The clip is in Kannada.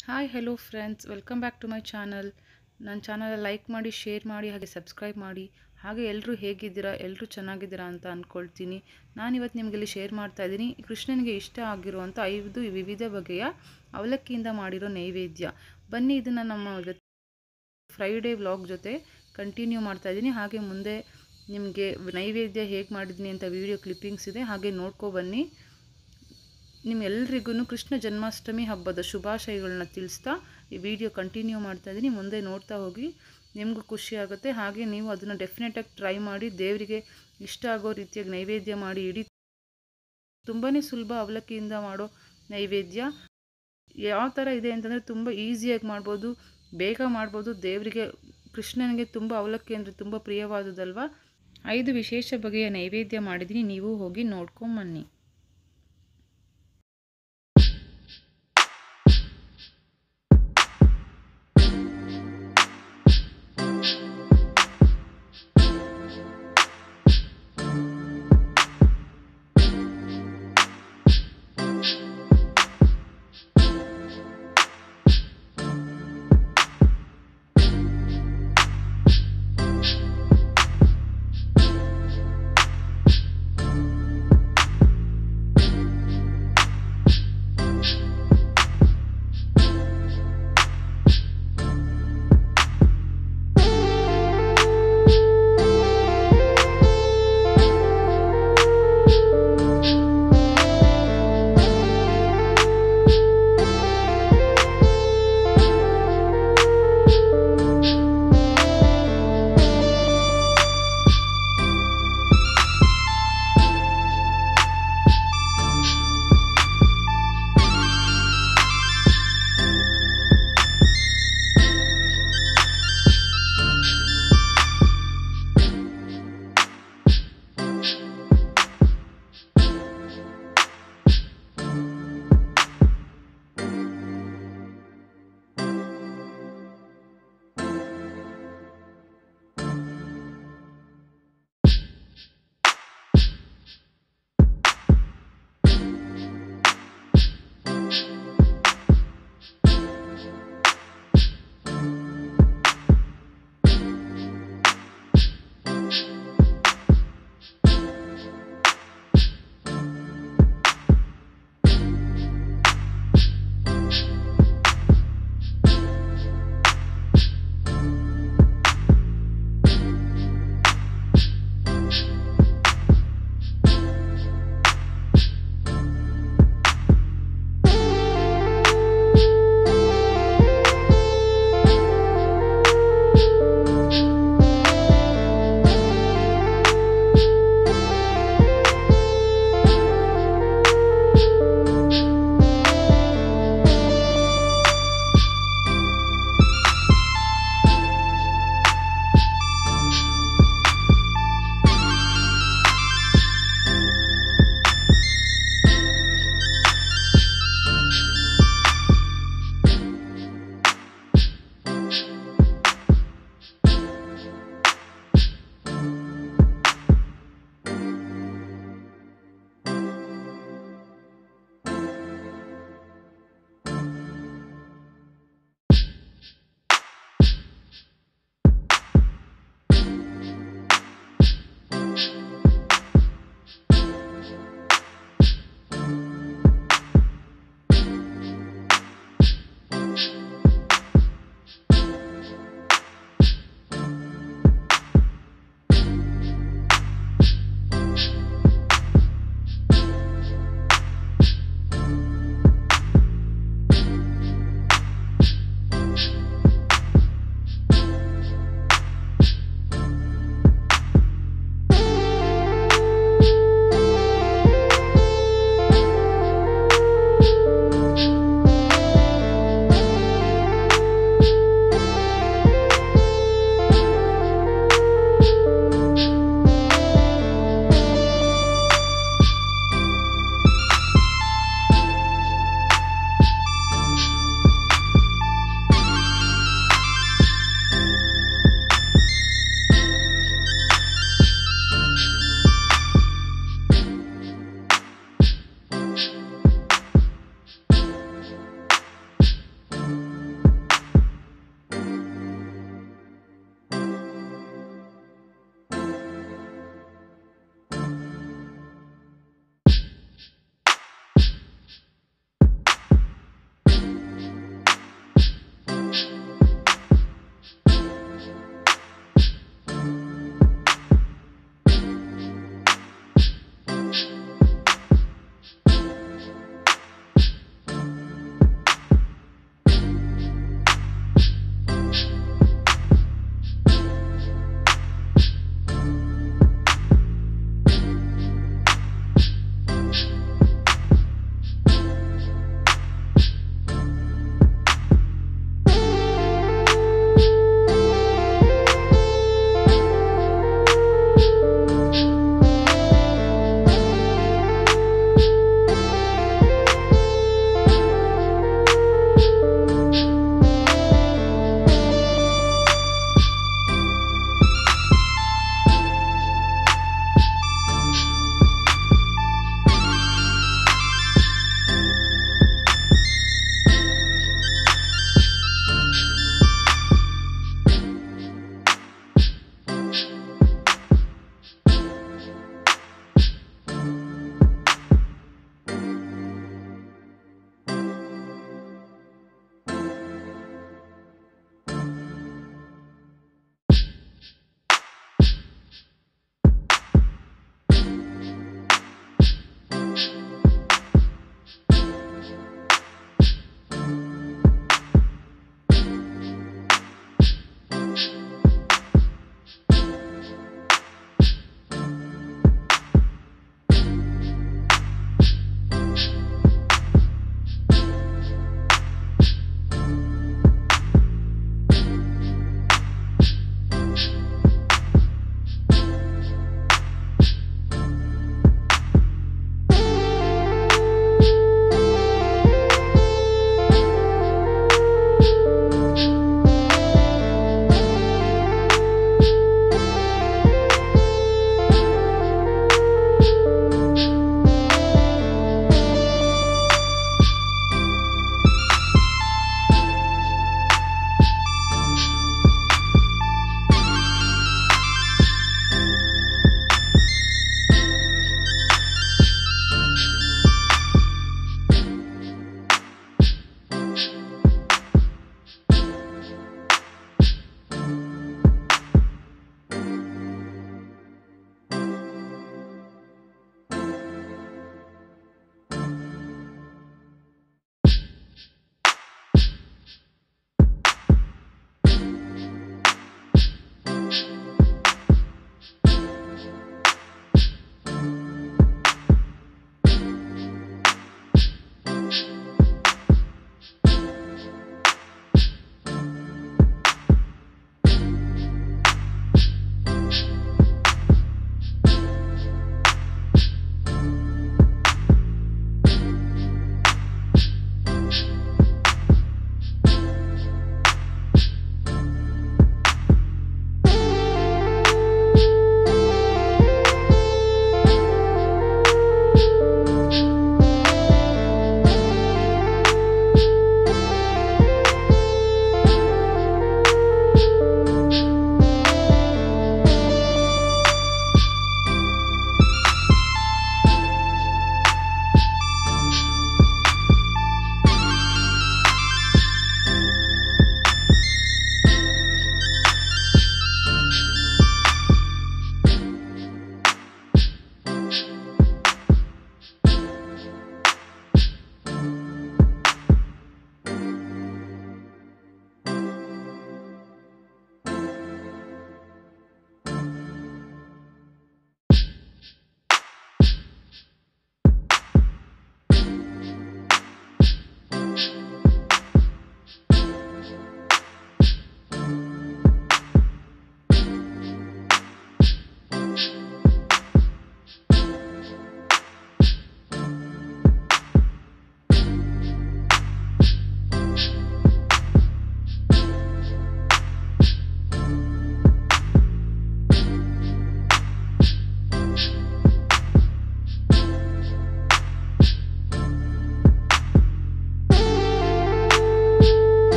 hi hello friends welcome back to my channel ನನ್ನ ಚಾನಲ್ ಲೈಕ್ ಮಾಡಿ ಶೇರ್ ಮಾಡಿ ಹಾಗೆ ಸಬ್ಸ್ಕ್ರೈಬ್ ಮಾಡಿ ಹಾಗೆ ಎಲ್ಲರೂ ಹೇಗಿದ್ದೀರಾ ಎಲ್ಲರೂ ಚೆನ್ನಾಗಿದ್ದೀರಾ ಅಂತ ಅಂದ್ಕೊಳ್ತೀನಿ ನಾನಿವತ್ತು ನಿಮಗೆಲ್ಲಿ ಶೇರ್ ಮಾಡ್ತಾ ಇದ್ದೀನಿ ಕೃಷ್ಣನಿಗೆ ಇಷ್ಟ ಆಗಿರುವಂಥ ಐದು ವಿವಿಧ ಬಗೆಯ ಅವಲಕ್ಕಿಯಿಂದ ಮಾಡಿರೋ ನೈವೇದ್ಯ ಬನ್ನಿ ಇದನ್ನು ನಮ್ಮ ಫ್ರೈಡೇ ವ್ಲಾಗ್ ಜೊತೆ ಕಂಟಿನ್ಯೂ ಮಾಡ್ತಾ ಇದ್ದೀನಿ ಹಾಗೆ ಮುಂದೆ ನಿಮಗೆ ನೈವೇದ್ಯ ಹೇಗೆ ಮಾಡಿದ್ದೀನಿ ಅಂತ ವಿಡಿಯೋ ಕ್ಲಿಪ್ಪಿಂಗ್ಸ್ ಇದೆ ಹಾಗೆ ನೋಡ್ಕೊ ಬನ್ನಿ ನಿಮ್ಮೆಲ್ರಿಗೂ ಕೃಷ್ಣ ಜನ್ಮಾಷ್ಟಮಿ ಹಬ್ಬದ ಶುಭಾಶಯಗಳನ್ನ ತಿಳಿಸ್ತಾ ಈ ವಿಡಿಯೋ ಕಂಟಿನ್ಯೂ ಮಾಡ್ತಾ ಇದ್ದೀನಿ ಮುಂದೆ ನೋಡ್ತಾ ಹೋಗಿ ನಿಮಗೂ ಖುಷಿ ಆಗುತ್ತೆ ಹಾಗೆ ನೀವು ಅದನ್ನು ಡೆಫಿನೆಟಾಗಿ ಟ್ರೈ ಮಾಡಿ ದೇವರಿಗೆ ಇಷ್ಟ ಆಗೋ ರೀತಿಯಾಗಿ ನೈವೇದ್ಯ ಮಾಡಿ ಇಡೀ ತುಂಬಾ ಸುಲಭ ಅವಲಕ್ಕಿಯಿಂದ ಮಾಡೋ ನೈವೇದ್ಯ ಯಾವ ಥರ ಇದೆ ಅಂತಂದರೆ ತುಂಬ ಈಸಿಯಾಗಿ ಮಾಡ್ಬೋದು ಬೇಗ ಮಾಡ್ಬೋದು ದೇವರಿಗೆ ಕೃಷ್ಣನಿಗೆ ತುಂಬ ಅವಲಕ್ಕಿ ಅಂದರೆ ತುಂಬ ಪ್ರಿಯವಾದುದಲ್ವ ಐದು ವಿಶೇಷ ಬಗೆಯ ನೈವೇದ್ಯ ಮಾಡಿದ್ದೀನಿ ನೀವು ಹೋಗಿ ನೋಡ್ಕೊಂಬನ್ನಿ